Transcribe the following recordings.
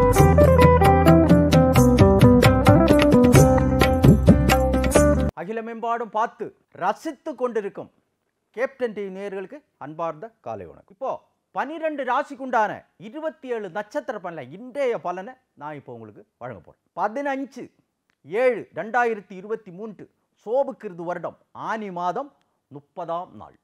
அகிலமெம்பாடும் பார்த்து ரசித்து கொண்டிருக்கும் கேப்டன் டிவி நேயர்களுக்கு அன்பார்ந்த காலை வணக்கம் இப்போ பனிரெண்டு ராசிக்குண்டான இருபத்தி ஏழு நட்சத்திர பலனை இன்றைய பலனை நான் இப்போ உங்களுக்கு வழங்க போறேன் பதினஞ்சு ஏழு ரெண்டாயிரத்தி இருபத்தி மூன்று சோபுக்கிருது வருடம் ஆனி மாதம் முப்பதாம் நாள்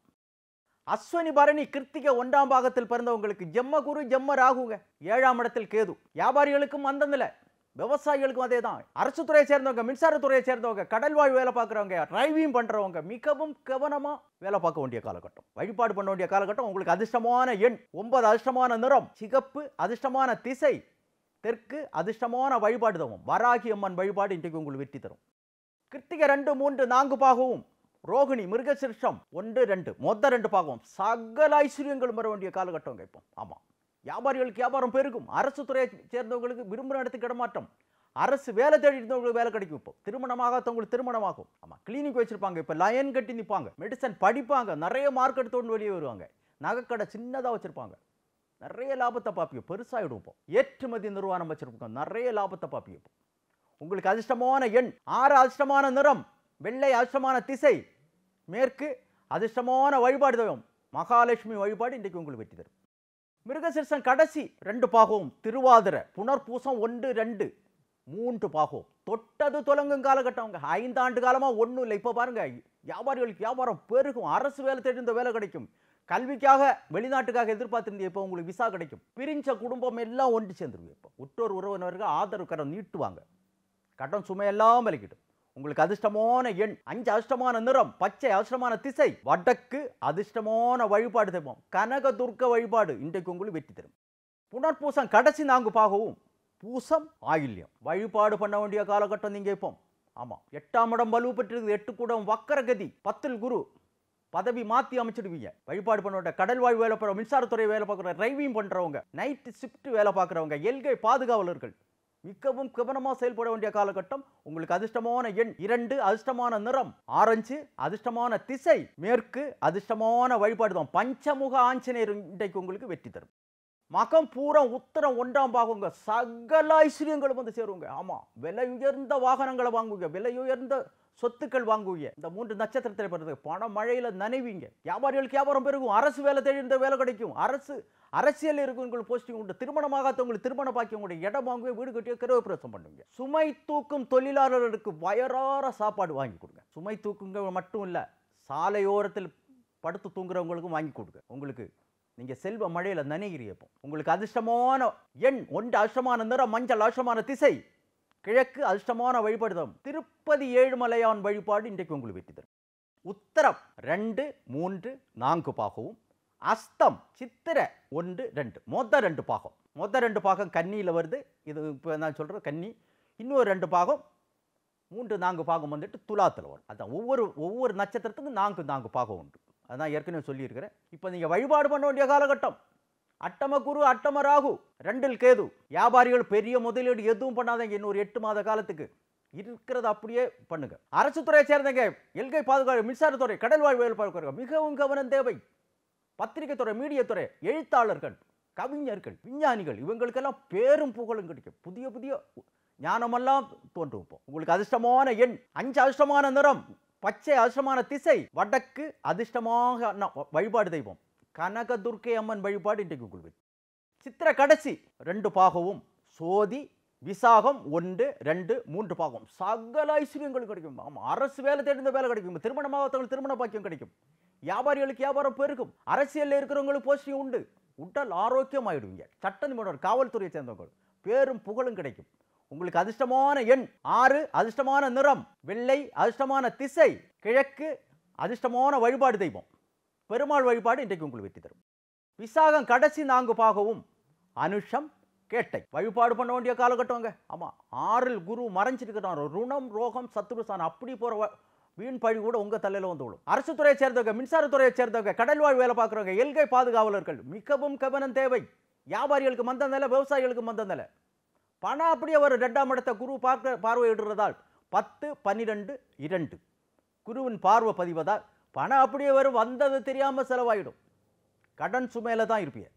அஸ்வனி பரணி கிருத்திகை ஒன்றாம் பாகத்தில் பிறந்தவங்களுக்கு ஜெம்ம குரு ஜெம்ம ராகுங்க ஏழாம் இடத்தில் கேது வியாபாரிகளுக்கும் அந்தந்தில் விவசாயிகளுக்கும் அதே தான் அரசு துறையை சேர்ந்தவங்க மின்சாரத்துறையை சேர்ந்தவங்க கடல் வாழ் வேலை பார்க்குறவங்க டிரைவிங் பண்ணுறவங்க மிகவும் கவனமாக வேலை பார்க்க வேண்டிய காலகட்டம் வழிபாடு பண்ண வேண்டிய காலகட்டம் உங்களுக்கு அதிர்ஷ்டமான எண் ஒன்பது அதிர்ஷ்டமான நிறம் சிகப்பு அதிர்ஷ்டமான திசை தெற்கு அதிர்ஷ்டமான வழிபாடு தவும் வராகி அம்மன் வழிபாடு இன்றைக்கு உங்களுக்கு வெற்றி தரும் கிருத்திகை ரெண்டு மூன்று நான்கு பாகவும் ரோகிணி மிருகசிருஷ்டம் ஒன்று ரெண்டு மொத்த ரெண்டு பாகம் சகல ஐஸ்வர்யங்களும் வர வேண்டிய காலகட்டங்க இப்போ ஆமாம் வியாபாரிகளுக்கு வியாபாரம் பெருகும் அரசு துறையை சேர்ந்தவங்களுக்கு விரும்புகிற இடத்துக்கு இடமாற்றம் அரசு வேலை தேடி இருந்தவங்களுக்கு வேலை கிடைக்கும் இப்போ திருமணமாகாதவங்களுக்கு திருமணமாகும் ஆமாம் கிளினிக் வச்சிருப்பாங்க இப்போ லயன் கட்டி நிற்பாங்க மெடிசன் படிப்பாங்க நிறைய மார்க் எடுத்தோன்னு வெளியே வருவாங்க நகைக்கடை சின்னதாக வச்சிருப்பாங்க நிறைய லாபத்தை பார்ப்பீங்க பெருசாகிடும் இப்போ ஏற்றுமதி நிறுவனம் வச்சிருப்பாங்க நிறைய லாபத்தை பார்ப்பீங்க இப்போ உங்களுக்கு அதிர்ஷ்டமான எண் ஆறு அதிர்ஷ்டமான நிறம் வெள்ளை அதிர்ஷ்டமான திசை மேற்கு அதிர்ஷ்டமான வழிபாடு தெய்வம் மகாலட்சுமி வழிபாடு இன்றைக்கு உங்களுக்கு வெற்றி தரும் மிருகசிருஷன் கடைசி ரெண்டு பாகവും திருவாதிரை புனர்பூசம் ஒன்று ரெண்டு மூன்று பாகம் தொட்டது தொலங்கும் காலகட்டவங்க ஐந்தாண்டு காலமாக ஒன்றும் இல்லை இப்போ பாருங்க வியாபாரிகளுக்கு வியாபாரம் பெருகும் அரசு வேலை தேடி இந்த வேலை கிடைக்கும் கல்விக்காக வெளிநாட்டுக்காக எதிர்பார்த்திருந்தீங்க இப்போ உங்களுக்கு விசா கிடைக்கும் பிரிஞ்ச குடும்பம் எல்லாம் ஒன்று சேர்ந்துருவீங்க இப்போ உற்றோர் உறவினர்கள் ஆதரவு கடன் நீட்டுவாங்க கடன் சுமையெல்லாம் விலகிடும் உங்களுக்கு அதிர்ஷ்டமான எண் அஞ்சு அதிர்ஷ்டமான நிறம் பச்சை அதிர்ஷ்டமான திசை வடக்கு அதிர்ஷ்டமான வழிபாடு தெய்வம் கனக துர்க்க வழிபாடு இன்றைக்கு உங்களுக்கு வெற்றி தரும் புனர்பூசம் கடைசி நான்கு பாகவும் பூசம் ஆயில்யம் வழிபாடு பண்ண வேண்டிய காலகட்டம் நீங்க இப்போ ஆமாம் எட்டாம் இடம் வலு பெற்றிருக்கு எட்டு கூடம் வக்கரகதி பத்தில் குரு பதவி மாற்றி அமைச்சிடுவீங்க வழிபாடு பண்ண வேண்டிய கடல் வாழ் வேலை பார்க்குற மின்சாரத்துறை வேலை பார்க்குற டிரைவிங் பண்ணுறவங்க நைட்டு ஷிஃப்ட் வேலை பார்க்குறவங்க எல்கை பாதுகாவலர்கள் மிகவும் கவனமாக செயல்பட வேண்டிய காலகட்டம் உங்களுக்கு அதிர்ஷ்டமான எண் இரண்டு அதிர்ஷ்டமான நிறம் ஆரஞ்சு அதிர்ஷ்டமான திசை மேற்கு அதிர்ஷ்டமான வழிபாடு தான் பஞ்சமுக ஆஞ்சநேயர் இன்றைக்கு உங்களுக்கு வெற்றி தரும் மகம் பூரம் உத்தரம் ஒன்றாம் பாகுங்க சகல ஐஸ்வர்யங்களும் வந்து சேருங்க ஆமா விலை உயர்ந்த வாகனங்களை வாங்குவீங்க விலை உயர்ந்த சொத்துக்கள் வாங்குவீங்க இந்த மூன்று நட்சத்திரத்தில் பிறகு பண மழையில நனைவீங்க வியாபாரிகளுக்கு வியாபாரம் பெருகும் அரசு வேலை தேடி இந்த வேலை கிடைக்கும் அரசு அரசியல் இருக்கவங்களுக்கு போஸ்டிங் உண்டு திருமணமாகாதவங்களுக்கு திருமண பாக்கியம் உண்டு இடம் வாங்குவே வீடு கட்டிய கிரகப்பிரவேசம் பண்ணுவீங்க சுமை தூக்கும் தொழிலாளர்களுக்கு வயறார சாப்பாடு வாங்கி கொடுங்க சுமை தூக்குங்க மட்டும் இல்லை சாலையோரத்தில் படுத்து தூங்குறவங்களுக்கும் வாங்கி கொடுங்க உங்களுக்கு நீங்க செல்வ மழையில நனைகிறீப்போ உங்களுக்கு அதிர்ஷ்டமான எண் ஒன்று அதிர்ஷ்டமான நிறம் மஞ்சள் அதிர்ஷ்டமான திசை கிழக்கு அதிர்ஷ்டமான வழிபாடு தரும் திருப்பதி ஏழுமலையான் வழிபாடு இன்றைக்கு உங்களுக்கு வெற்றி தரும் உத்தரம் ரெண்டு மூன்று நான்கு பாகவும் அஸ்தம் சித்திரை ஒன்று ரெண்டு மொத்த ரெண்டு பாகம் மொத்த ரெண்டு பாகம் கன்னியில் வருது இது இப்போ நான் சொல்கிறது கன்னி இன்னொரு ரெண்டு பாகம் மூன்று நான்கு பாகம் வந்துட்டு துலாத்தில் வரும் அதான் ஒவ்வொரு ஒவ்வொரு நட்சத்திரத்துக்கும் நான்கு நான்கு பாகம் உண்டு அதான் ஏற்கனவே சொல்லியிருக்கிறேன் இப்போ நீங்கள் வழிபாடு பண்ண வேண்டிய காலகட்டம் அட்டம குரு அட்டம ராகு ரெண்டில் கேது வியாபாரிகள் பெரிய முதலீடு எதுவும் பண்ணாதீங்க இன்னொரு எட்டு மாத காலத்துக்கு இருக்கிறத அப்படியே பண்ணுங்க அரசு துறையை சேர்ந்தங்க எல்கை பாதுகாப்பு மின்சாரத்துறை கடல் வாழ் வேலை பார்க்கிறவங்க மிகவும் கவனம் தேவை பத்திரிகை துறை மீடியா துறை எழுத்தாளர்கள் கவிஞர்கள் விஞ்ஞானிகள் இவங்களுக்கெல்லாம் பேரும் புகழும் கிடைக்கும் புதிய புதிய ஞானமெல்லாம் தோன்றும் இப்போ உங்களுக்கு அதிர்ஷ்டமான எண் அஞ்சு அதிர்ஷ்டமான நிறம் பச்சை அதிர்ஷ்டமான திசை வடக்கு அதிர்ஷ்டமாக ந- வழிபாடு தெய்வம் கனக துர்க்கை அம்மன் வழிபாடு இன்றைக்கு உங்களுக்கு சித்திர கடைசி ரெண்டு பாகவும் சோதி விசாகம் ஒன்று ரெண்டு மூன்று பாகம் சகல ஐஸ்வர்யங்கள் கிடைக்கும் ஆமாம் அரசு வேலை தேடிந்த வேலை கிடைக்கும் திருமணமாகத்தவங்களுக்கு திருமண பாக்கியம் கிடைக்கும் வியாபாரிகளுக்கு வியாபாரம் பெருகும் அரசியலில் இருக்கிறவங்களுக்கு போஸ்டிங் உண்டு உடல் ஆரோக்கியம் ஆயிடுவீங்க சட்ட நிபுணர் காவல்துறையை சேர்ந்தவங்க பேரும் புகழும் கிடைக்கும் உங்களுக்கு அதிர்ஷ்டமான எண் ஆறு அதிர்ஷ்டமான நிறம் வெள்ளை அதிர்ஷ்டமான திசை கிழக்கு அதிர்ஷ்டமான வழிபாடு தெய்வம் பெருமாள் வழிபாடு இன்றைக்கு உங்களுக்கு வெற்றி தரும் விசாகம் கடைசி நான்கு பாகவும் அனுஷம் கேட்டை வழிபாடு பண்ண வேண்டிய காலகட்டங்க ஆமாம் ஆறில் குரு மறைஞ்சிருக்கிறார் ருணம் ரோகம் சத்துருசான் அப்படி போகிற வீண் பழி கூட உங்கள் தலையில் வந்து விடும் அரசு துறையை சேர்ந்தவங்க மின்சாரத்துறையை சேர்ந்தவங்க கடல் வாழ் வேலை பார்க்குறவங்க எல்கை பாதுகாவலர்கள் மிகவும் கவனம் தேவை வியாபாரிகளுக்கு மந்த நிலை விவசாயிகளுக்கு மந்த நிலை பணம் அப்படியே வரும் ரெண்டாம் இடத்தை குரு பார்க்க பார்வையிடுறதால் பத்து பன்னிரெண்டு இரண்டு குருவின் பார்வை பதிவதால் பணம் அப்படியே வரும் வந்தது தெரியாமல் செலவாயிடும் கடன் சுமையில தான் இருப்பீங்க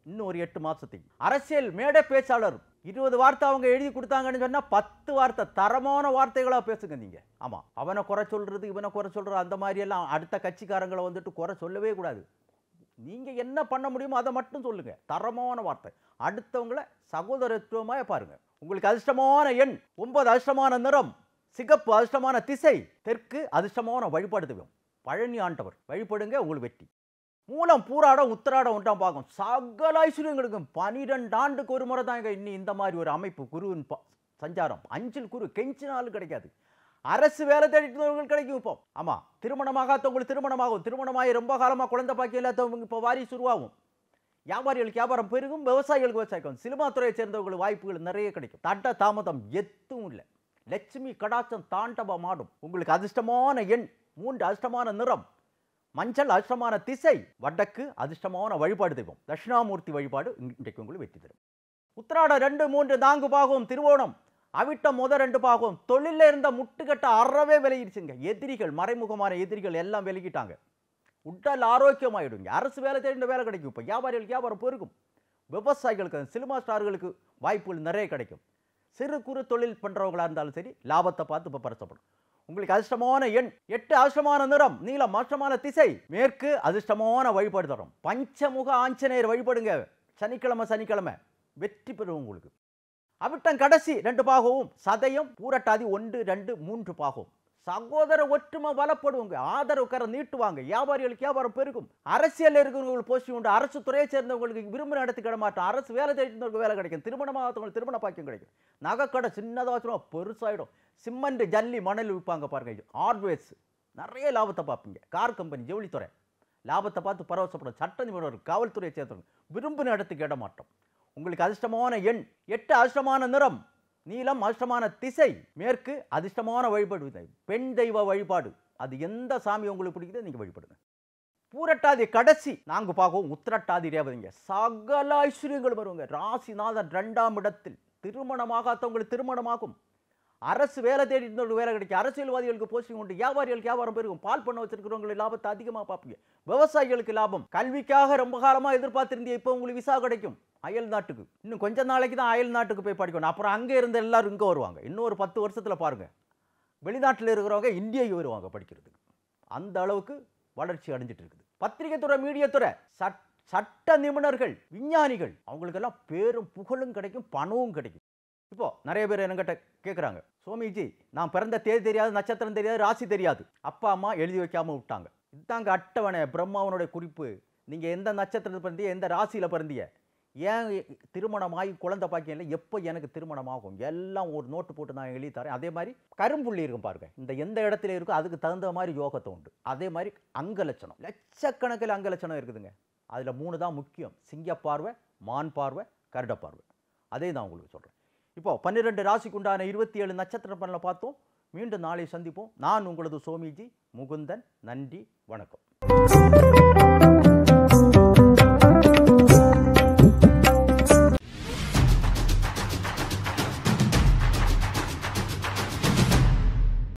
இன்னும் ஒரு எட்டு மாசத்துக்கு அரசியல் மேடை பேச்சாளர் இருபது வார்த்தை அவங்க எழுதி கொடுத்தாங்கன்னு சொன்னா பத்து வார்த்தை தரமான வார்த்தைகளா பேசுங்க நீங்க ஆமா அவனை குறை சொல்றது இவனை குறை சொல்றது அந்த மாதிரி எல்லாம் அடுத்த கட்சிக்காரங்களை வந்துட்டு குறை சொல்லவே கூடாது நீங்க என்ன பண்ண முடியுமோ அதை மட்டும் சொல்லுங்க தரமான வார்த்தை அடுத்தவங்கள சகோதரத்துவமாக பாருங்க உங்களுக்கு அதிர்ஷ்டமான எண் ஒன்பது அதிர்ஷ்டமான நிறம் சிகப்பு அதிர்ஷ்டமான திசை தெற்கு அதிர்ஷ்டமான வழிபாடு தெய்வம் பழனி ஆண்டவர் வழிபடுங்க உங்களுக்கு வெற்றி மூலம் பூராடம் உத்திராடம் ஒன்றாம் பாகம் சகல ஐஸ்வர்யங்களுக்கு பனிரெண்டு ஆண்டுக்கு ஒரு முறை தான் இங்க இன்னி இந்த மாதிரி ஒரு அமைப்பு குருவின் ப- சஞ்சாரம் அஞ்சில் குரு கெஞ்சினாலும் கிடைக்காது அரசு வேலை தேடிட்டு கிடைக்கும் இப்போ ஆமா திருமணமாகாதவங்களுக்கு திருமணமாகும் திருமணமாகி ரொம்ப காலமா குழந்தை பாக்கியம் இல்லாதவங்க இப்போ வாரிசு உருவாகும் வியாபாரிகளுக்கு வியாபாரம் பெருகும் விவசாயிகளுக்கு விவசாயிக்கும் சினிமா துறையை சேர்ந்தவங்களுக்கு வாய்ப்புகள் நிறைய கிடைக்கும் தட்ட தாமதம் எத்தும் இல்லை லட்சுமி கடாச்சம் தாண்டவம் ஆடும் உங்களுக்கு அதிர்ஷ்டமான எண் மூன்று அதிர்ஷ்டமான நிறம் மஞ்சள் அதிர்ஷ்டமான திசை வடக்கு அதிர்ஷ்டமான வழிபாடு தெய்வம் தட்சிணாமூர்த்தி வழிபாடு இன்றைக்கு உங்களுக்கு வெற்றி தரும் உத்திராடம் ரெண்டு மூன்று நான்கு பாகம் திருவோணம் அவிட்டம் முத ரெண்டு பாகம் தொழிலில் இருந்த முட்டுக்கட்ட அறவே விலகிடுச்சுங்க எதிரிகள் மறைமுகமான எதிரிகள் எல்லாம் விலகிட்டாங்க உடல் ஆரோக்கியமாயிடுங்க அரசு வேலை தேடின வேலை கிடைக்கும் இப்போ வியாபாரிகளுக்கு வியாபாரம் பெருகும் விவசாயிகளுக்கு சினிமா ஸ்டார்களுக்கு வாய்ப்புகள் நிறைய கிடைக்கும் சிறு குறு தொழில் பண்ணுறவங்களா இருந்தாலும் சரி லாபத்தை பார்த்து இப்போ பரிசப்படும் உங்களுக்கு அதிர்ஷ்டமான எண் எட்டு அதிர்ஷ்டமான நிறம் நீலம் அதிர்ஷ்டமான திசை மேற்கு அதிர்ஷ்டமான வழிபாடு தரும் பஞ்சமுக ஆஞ்சநேயர் வழிபடுங்க சனிக்கிழமை சனிக்கிழமை வெற்றி பெறும் உங்களுக்கு அவிட்டம் கடைசி ரெண்டு பாகவும் சதயம் பூரட்டாதி ஒன்று ரெண்டு மூன்று பாகம் சகோதர ஒற்றுமை பலப்படுவாங்க ஆதரவு கரை நீட்டுவாங்க வியாபாரிகளுக்கு வியாபாரம் பெருகும் அரசியல் இருக்கிறவங்களுக்கு போஸ்டி உண்டு அரசு துறையை சேர்ந்தவங்களுக்கு விரும்பின இடத்துக்கு இட மாட்டோம் அரசு வேலை தேடினவங்களுக்கு வேலை கிடைக்கும் திருமணமாகத்தவங்களுக்கு திருமண பாக்கியம் கிடைக்கும் நகைக்கடை சின்னதாக வச்சுருவோம் பெருசாயிடும் சிமெண்ட் ஜல்லி மணல் விற்பாங்க பாருங்க ஹார்ட்வேர்ஸ் நிறைய லாபத்தை பார்ப்பீங்க கார் கம்பெனி ஜவுளித்துறை லாபத்தை பார்த்து பரவசப்படும் சட்ட நிபுணர் காவல்துறையை சேர்ந்தவங்க விரும்பின இடத்துக்கு இட மாட்டோம் உங்களுக்கு அதிர்ஷ்டமான எண் எட்டு அதிர்ஷ்டமான நிறம் நீலம் அதிர்ஷ்டமான திசை மேற்கு அதிர்ஷ்டமான வழிபாடு தெய்வம். பெண் தெய்வ வழிபாடு அது எந்த சாமி உங்களுக்கு பிடிக்குதோ நீங்கள் வழிபடுங்க பூரட்டாதி கடைசி நான்கு பாகவும் உத்திரட்டாதி ரேவதிங்க சகல ஐஸ்வர்யங்கள் வருவாங்க ராசிநாதன் ரெண்டாம் இடத்தில் திருமணமாகாதவங்களுக்கு திருமணமாகும் அரசு வேலை தேடி இருந்தவங்களுக்கு வேலை கிடைக்கும் அரசியல்வாதிகளுக்கு போஸ்டிங் உண்டு வியாபாரிகளுக்கு வியாபாரம் பெருகும் பால் பண்ண வச்சிருக்கிறவங்களுக்கு லாபத்தை அதிகமாக பார்ப்பீங்க விவசாயிகளுக்கு லாபம் கல்விக்காக ரொம்ப காலமாக எதிர்பார்த்திருந்தீங்க இப்போ உங்களுக்கு விசா கிடைக்கும் அயல் நாட்டுக்கு இன்னும் கொஞ்ச நாளைக்கு தான் அயல் நாட்டுக்கு போய் படிக்கணும் அப்புறம் அங்கே இருந்த எல்லாரும் இங்கே வருவாங்க இன்னும் ஒரு பத்து வருஷத்தில் பாருங்க வெளிநாட்டில் இருக்கிறவங்க இந்தியாவுக்கு வருவாங்க படிக்கிறதுக்கு அந்த அளவுக்கு வளர்ச்சி அடைஞ்சிட்டு இருக்குது பத்திரிகை துறை மீடியா துறை சட் சட்ட நிபுணர்கள் விஞ்ஞானிகள் அவங்களுக்கெல்லாம் பேரும் புகழும் கிடைக்கும் பணமும் கிடைக்கும் இப்போ நிறைய பேர் என்கிட்ட கேட்குறாங்க சுவாமிஜி நான் பிறந்த தேதி தெரியாது நட்சத்திரம் தெரியாது ராசி தெரியாது அப்பா அம்மா எழுதி வைக்காம விட்டாங்க இதுதாங்க அட்டவணை பிரம்மாவனுடைய குறிப்பு நீங்கள் எந்த நட்சத்திரத்தில் பிறந்தீங்க எந்த ராசியில் பிறந்தீங்க ஏன் திருமணமாகி குழந்தை பாக்கியம் இல்லை எப்போ எனக்கு திருமணம் ஆகும் எல்லாம் ஒரு நோட்டு போட்டு நான் எழுதி தரேன் அதே மாதிரி கரும்புள்ளி இருக்கும் பாருங்க இந்த எந்த இடத்துல இருக்கோ அதுக்கு தகுந்த மாதிரி யோகத்தை உண்டு அதே மாதிரி அங்க லட்சணம் லட்சக்கணக்கில் அங்க லட்சணம் இருக்குதுங்க அதில் மூணு தான் முக்கியம் சிங்க பார்வை மான் பார்வை கருட பார்வை அதே தான் உங்களுக்கு சொல்கிறேன் இப்போ பன்னிரெண்டு ராசிக்கு உண்டான இருபத்தி ஏழு நட்சத்திர பலனை பார்த்தோம் மீண்டும் நாளை சந்திப்போம் நான் உங்களது சோமிஜி முகுந்தன் நன்றி வணக்கம்